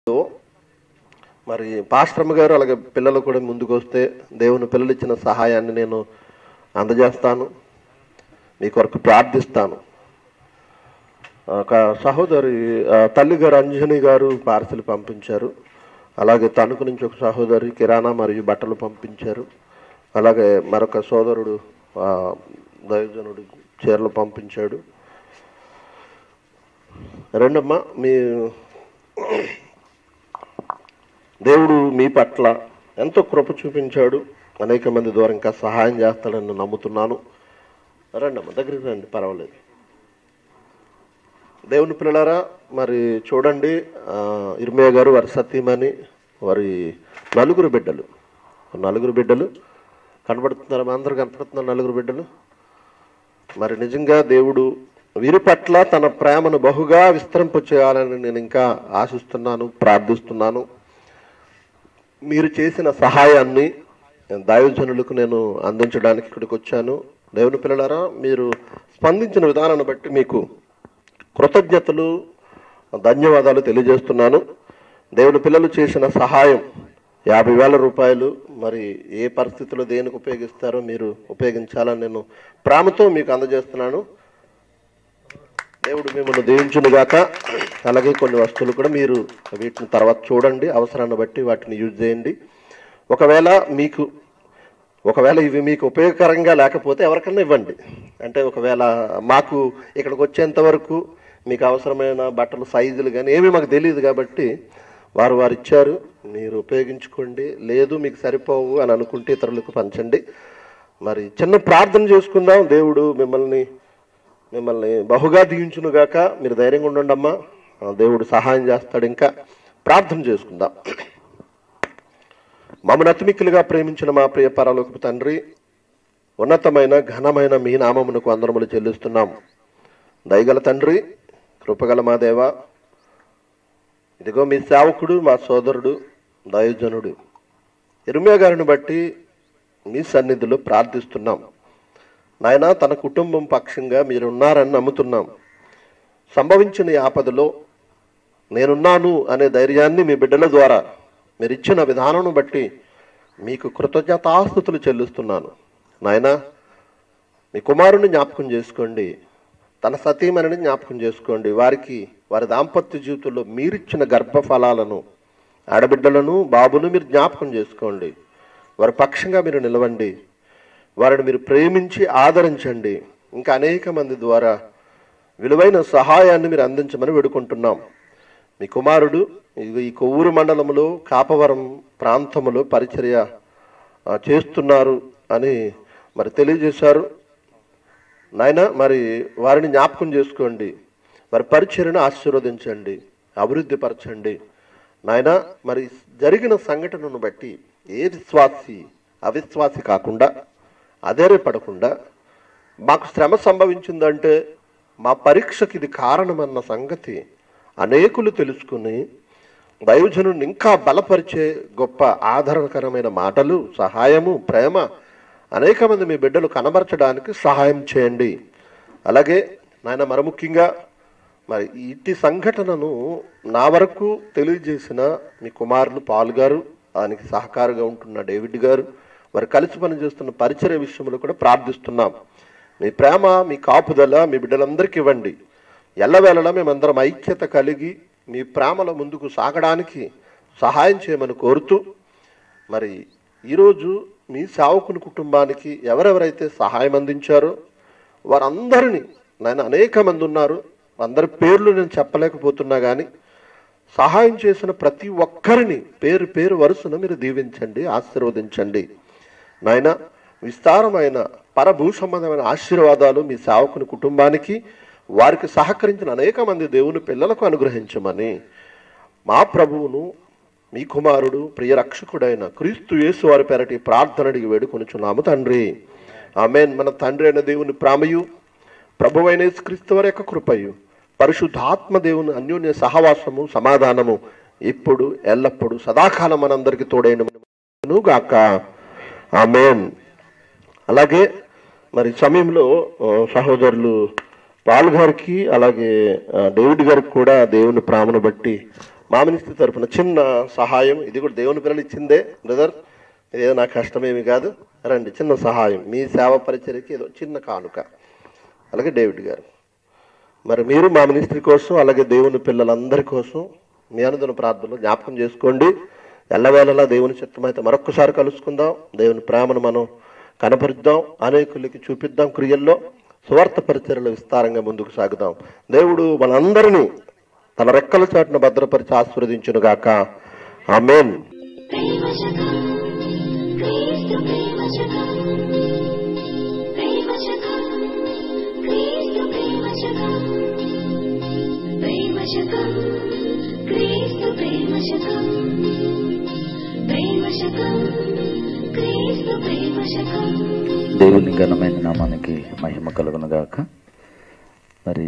మరి పాస్టర్మ గారు అలాగే పిల్లలు కూడా ముందుకు వస్తే దేవుని పిల్లలు ఇచ్చిన సహాయాన్ని నేను అందజేస్తాను మీ కొరకు ప్రార్థిస్తాను ఒక సహోదరి ఆ, తల్లి గారు అంజని గారు పార్సిల్ పంపించారు అలాగే తణుకు నుంచి ఒక సహోదరి కిరాణా మరియు బట్టలు పంపించారు అలాగే మరొక సోదరుడు ఆ, దైవజనుడు చీరలు పంపించాడు రెండమ్మా మీ దేవుడు మీ పట్ల ఎంతో కృప చూపించాడు అనేక మంది ద్వారా ఇంకా సహాయం చేస్తాడని నమ్ముతున్నాను రండమ్మా దగ్గరికి రండి పర్వాలేదు దేవుని పిల్లలారా మరి చూడండి ఆ, ఇర్మియా గారు వారి సతీమణి వారి నలుగురు బిడ్డలు నలుగురు బిడ్డలు కనబడుతున్నారు మా అందరూ కనపడుతున్నారు నలుగురు బిడ్డలు మరి నిజంగా దేవుడు వీరి పట్ల తన ప్రేమను బహుగా విస్తరింప చేయాలని నేను ఇంకా ఆశిస్తున్నాను ప్రార్థిస్తున్నాను మీరు చేసిన సహాయాన్ని దైవజనులకు నేను అందించడానికి ఇక్కడికి వచ్చాను దేవుని పిల్లలారా మీరు స్పందించిన విధానాన్ని బట్టి మీకు కృతజ్ఞతలు ధన్యవాదాలు తెలియజేస్తున్నాను దేవుని పిల్లలు చేసిన సహాయం యాభై వేల రూపాయలు మరి ఏ పరిస్థితిలో దేనికి ఉపయోగిస్తారో మీరు ఉపయోగించాలని నేను ప్రేమతో మీకు అందజేస్తున్నాను దేవుడు మిమ్మల్ని దీవించునుగాక అలాగే కొన్ని వస్తువులు కూడా మీరు వీటిని తర్వాత చూడండి అవసరాన్ని బట్టి వాటిని యూజ్ చేయండి ఒకవేళ మీకు ఒకవేళ ఇవి మీకు ఉపయోగకరంగా లేకపోతే ఎవరికన్నా ఇవ్వండి అంటే ఒకవేళ మాకు ఇక్కడికి వచ్చేంత వరకు మీకు అవసరమైన బట్టలు సైజులు కానీ ఏమీ మాకు తెలియదు కాబట్టి వారు వారు ఇచ్చారు మీరు ఉపయోగించుకోండి లేదు మీకు సరిపోవు అని అనుకుంటే ఇతరులకు పంచండి మరి చిన్న ప్రార్థన చేసుకుందాం దేవుడు మిమ్మల్ని మిమ్మల్ని బహుగా దీవించునుగాక మీరు ధైర్యంగా ఉండండి అమ్మా దేవుడు సహాయం చేస్తాడు ఇంకా ప్రార్థన చేసుకుందాం మమ్మల్ని అతిమిక్కులుగా ప్రేమించిన మా ప్రియ పరలోకపు తండ్రి ఉన్నతమైన ఘనమైన మీ నామమునకు అందరములు చెల్లిస్తున్నాం దయగల తండ్రి కృపగల మా దేవ ఇదిగో మీ సేవకుడు మా సోదరుడు దయోజనుడు ఇరుమియా గారిని బట్టి మీ సన్నిధిలో ప్రార్థిస్తున్నాం నాయన తన కుటుంబం పక్షంగా మీరున్నారని నమ్ముతున్నాం సంభవించిన ఈ ఆపదలో నేనున్నాను అనే ధైర్యాన్ని మీ బిడ్డల ద్వారా మీరు ఇచ్చిన విధానం బట్టి మీకు కృతజ్ఞతాస్థుతులు చెల్లిస్తున్నాను నాయన మీ కుమారుని జ్ఞాపకం చేసుకోండి తన సతీమణిని జ్ఞాపకం చేసుకోండి వారికి వారి దాంపత్య జీవితంలో మీరిచ్చిన గర్భఫలాలను ఆడబిడ్డలను బాబును మీరు జ్ఞాపకం చేసుకోండి వారి పక్షంగా మీరు నిలవండి వారిని మీరు ప్రేమించి ఆదరించండి ఇంకా అనేక మంది ద్వారా విలువైన సహాయాన్ని మీరు అందించమని వేడుకుంటున్నాం మీ కుమారుడు ఇదిగో ఈ కొవ్వూరు మండలంలో కాపవరం ప్రాంతంలో పరిచర్య ఆ, చేస్తున్నారు అని మరి తెలియజేశారు నాయన మరి వారిని జ్ఞాపకం చేసుకోండి వారి పరిచర్యను ఆశీర్వదించండి అభివృద్ధి పరచండి నాయన మరి జరిగిన సంఘటనను బట్టి ఏ విశ్వాసి అవిశ్వాసి కాకుండా అధైర్యపడకుండా మాకు శ్రమ సంభవించిందంటే మా పరీక్షకి ఇది కారణమన్న సంగతి అనేకులు తెలుసుకుని దైవజనుని ఇంకా బలపరిచే గొప్ప ఆదరణకరమైన మాటలు సహాయము ప్రేమ అనేక మంది మీ బిడ్డలు కనబరచడానికి సహాయం చేయండి అలాగే నాయన మరి ముఖ్యంగా మరి ఇట్టి సంఘటనను నా వరకు తెలియజేసిన మీ కుమారులు పాల్ గారు దానికి సహకారుగా ఉంటున్న డేవిడ్ గారు వారు కలిసి పనిచేస్తున్న పరిచయ విషయంలో కూడా ప్రార్థిస్తున్నాం మీ ప్రేమ మీ కాపుదల మీ బిడ్డలందరికీ ఇవ్వండి ఎల్లవేళలా మేమందరం ఐక్యత కలిగి మీ ప్రేమలో ముందుకు సాగడానికి సహాయం చేయమని కోరుతూ మరి ఈరోజు మీ సేవకుని కుటుంబానికి ఎవరెవరైతే సహాయం అందించారో వారందరినీ నేను అనేక మంది ఉన్నారు అందరి పేర్లు నేను చెప్పలేకపోతున్నా కానీ సహాయం చేసిన ప్రతి ఒక్కరిని పేరు పేరు వరుసను మీరు దీవించండి ఆశీర్వదించండి నాయన విస్తారమైన పరభూ సంబంధమైన ఆశీర్వాదాలు మీ సేవకుని కుటుంబానికి వారికి సహకరించిన అనేక మంది దేవుని పిల్లలకు అనుగ్రహించమని మా ప్రభువును మీ కుమారుడు ప్రియ రక్షకుడైన క్రీస్తు యేసు వారి పేరటి ప్రార్థన అడిగి వేడుకొనుచున్నాము తండ్రి ఆమెన్ మన తండ్రి అయిన దేవుని ప్రామయు ప్రభువైన క్రీస్తు వారి యొక్క కృపయు పరిశుద్ధాత్మ దేవుని అన్యోన్య సహవాసము సమాధానము ఇప్పుడు ఎల్లప్పుడు సదాకాలం మనందరికి తోడైన గాక ఆమెన్ అలాగే మరి సమయంలో ఆ, సహోదరులు పాల్ గారికి అలాగే ఆ, డేవిడ్ గారికి కూడా దేవుని ప్రేమను బట్టి మా మినిస్ట్రీ తరఫున చిన్న సహాయం ఇది కూడా దేవుని పిల్లలు ఇచ్చిందే బ్రదర్ ఇదేదో నా కష్టమేమి కాదు రండి చిన్న సహాయం మీ సేవ పరిచర్యకి ఏదో చిన్న కానుక అలాగే డేవిడ్ గారు మరి మీరు మా మినిస్ట్రీ కోసం అలాగే దేవుని పిల్లలందరి కోసం మీ అనుదిన ప్రార్థనలు జ్ఞాపకం చేసుకోండి ఎల్లవేళలా దేవుని చిత్తం అయితే మరొక్కసారి కలుసుకుందాం దేవుని ప్రేమను మనం కనపరుద్దాం అనేకులకి చూపిద్దాం క్రియల్లో స్వార్థ పరిచర్యలు విస్తారంగా ముందుకు సాగుదాం దేవుడు మనందరినీ తన రెక్కల చాటున భద్రపరిచి ఆశీర్వదించును గాక ఆమెన్ ప్రేమశకం క్రీస్తు ప్రేమశకం ప్రేమశకం క్రీస్తు ప్రేమశకం ప్రేమశకం క్రీస్తు ప్రేమశకం ప్రేమశకం క్రీస్తు ప్రేమశకం దేవుని ఘనమైన నామానికి మహిమ కలుగును గాక మరి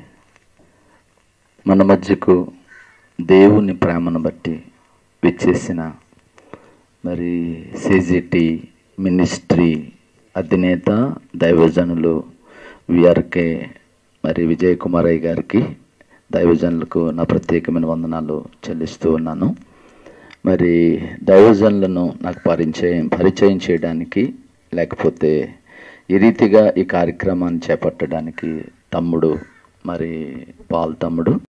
మన మధ్యకు దేవుని ప్రేమను బట్టి విచ్చేసిన మరి సిజిటి మినిస్ట్రీ అధినేత దైవజనులు విఆర్కే మరి విజయ్ కుమారయ్య గారికి దైవజనులకు నా ప్రత్యేకమైన వందనాలు చెల్లిస్తూ ఉన్నాను మరి దైవజనులను నాకు పరిచయం పరిచయం చేయడానికి లేకపోతే ఈ రీతిగా ఈ కార్యక్రమాన్ని చేపట్టడానికి తమ్ముడు మరి పాల్ తమ్ముడు